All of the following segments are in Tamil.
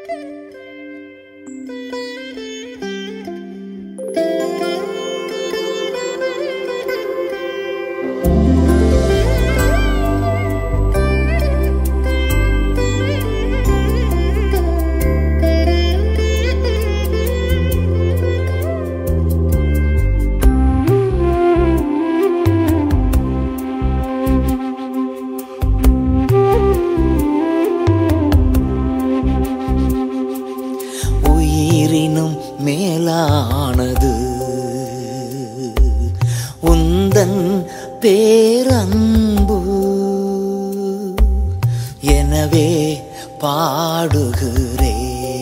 உயிரினும் மேலானது உந்தன் பேரன்பு எனவே பாடுகிறேன்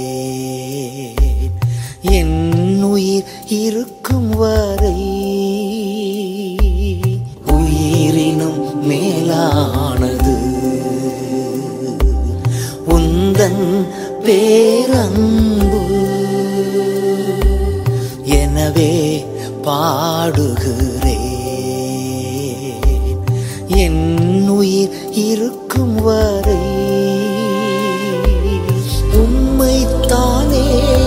என் உயிர் இருக்கும் வரை உயிரினும் மேலானது உந்தன் பேரன்பு எனவே பாடுகிறேன் என் உயிர் இருக்கும் வரை உண்மைத்தானே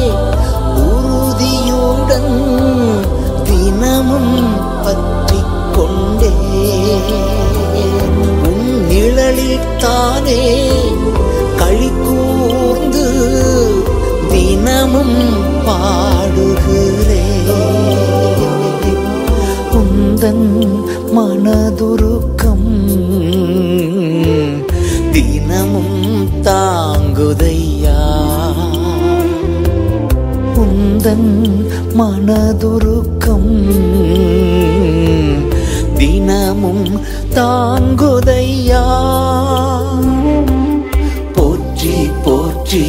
உறுதியுடன் தினமும் பற்றிக் கொண்டே உன் நிழலில் தானே களி கூர்ந்து தினமும் பாடுகிறேன் உந்தன் மனதுருக்கம் தினமும் தாங்குதையா உந்தன் மனதுருக்கம் தினமும் தாங்குதையா போற்றி போற்றி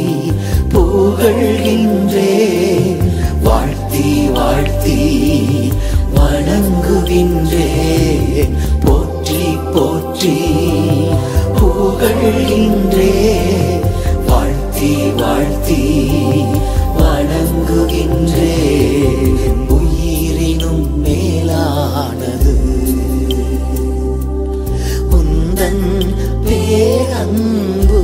புகழ்கின்றேன் வாழ்த்தி வாழ்த்தி வணங்குகின்றேன் போற்றி போற்றி புகழ்கின்றேன் வாழ்த்தி வாழ்த்தி வணங்குகின்றேன் உயிரினும் மேலானது உந்தன் பேரன்பு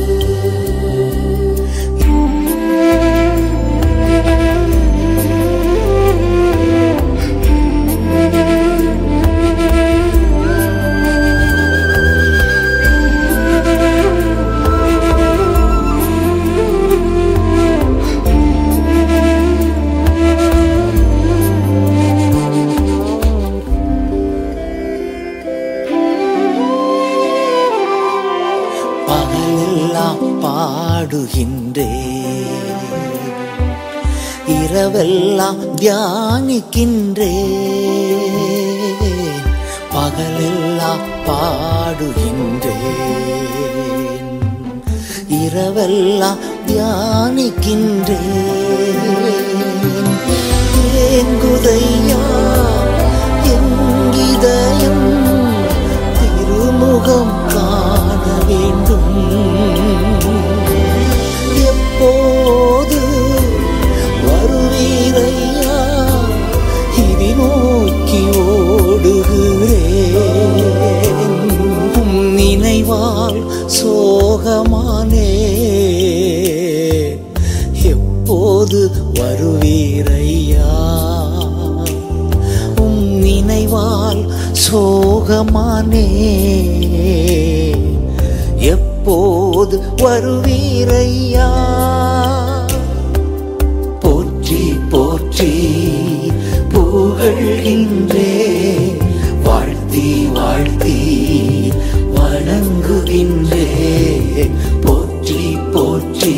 பகலெல்லாம் பாடுகின்றேன் இரவெல்லாம் தியானிக்கின்றேன் பகலெல்லாம் பாடுகின்றேன் இரவெல்லாம் தியானிக்கின்றேன் தேங்குதையா எங்கிதயம் திருமுகம் காண வேண்டும் எப்போது வருவீரையா இதி நோக்கி ஓடுகிறேன் உம் நினைவால் சோகமானே எப்போது வருவீரையா உம் நினைவால் சோகமானே எப்போது வருவீரையா போற்றி போற்றி புகழ்கின்றேன் வாழ்த்தி வாழ்த்தி வணங்குகின்றேன் போற்றி போற்றி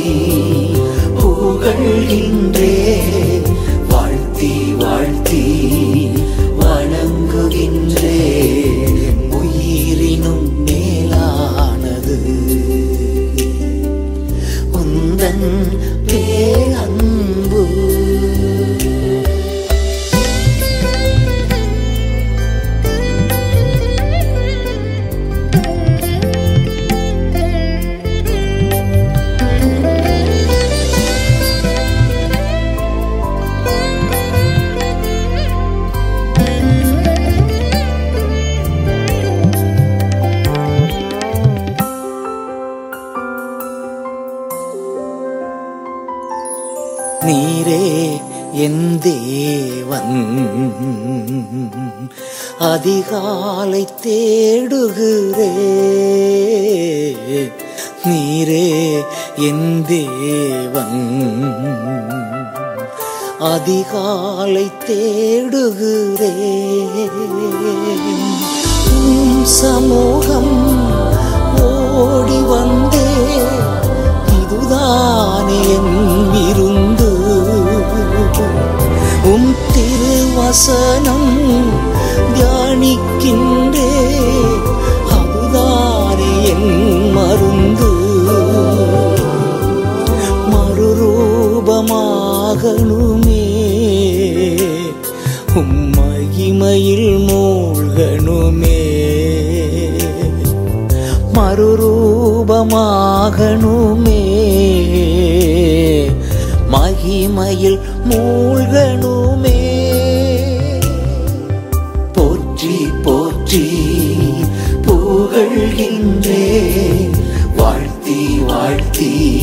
புகழ்கின்றேன் வாழ்த்தி வாழ்த்தி வணங்குகின்றேன் உயிரினும் மேலானது உந்தன் பேரன்பு தேவன் அதிகாலை தேடுகிறே நீரே என் தேவன் அதிகாலை தேடுகிறே உம் சமூகம் ஓடி வந்தே இதுதானே என் விருந்து உம் திருவசனம் தியானிக்கின்றே அதுதானே என் மருந்து மறுரூபமாகணுமே உம் மகிமையில் மூழ்கணுமே மறுரூபமாகணுமே மகிமையில் மூழ்கணுமே போற்றி போற்றி புகழ்கின்றே வாழ்த்தி வாழ்த்தி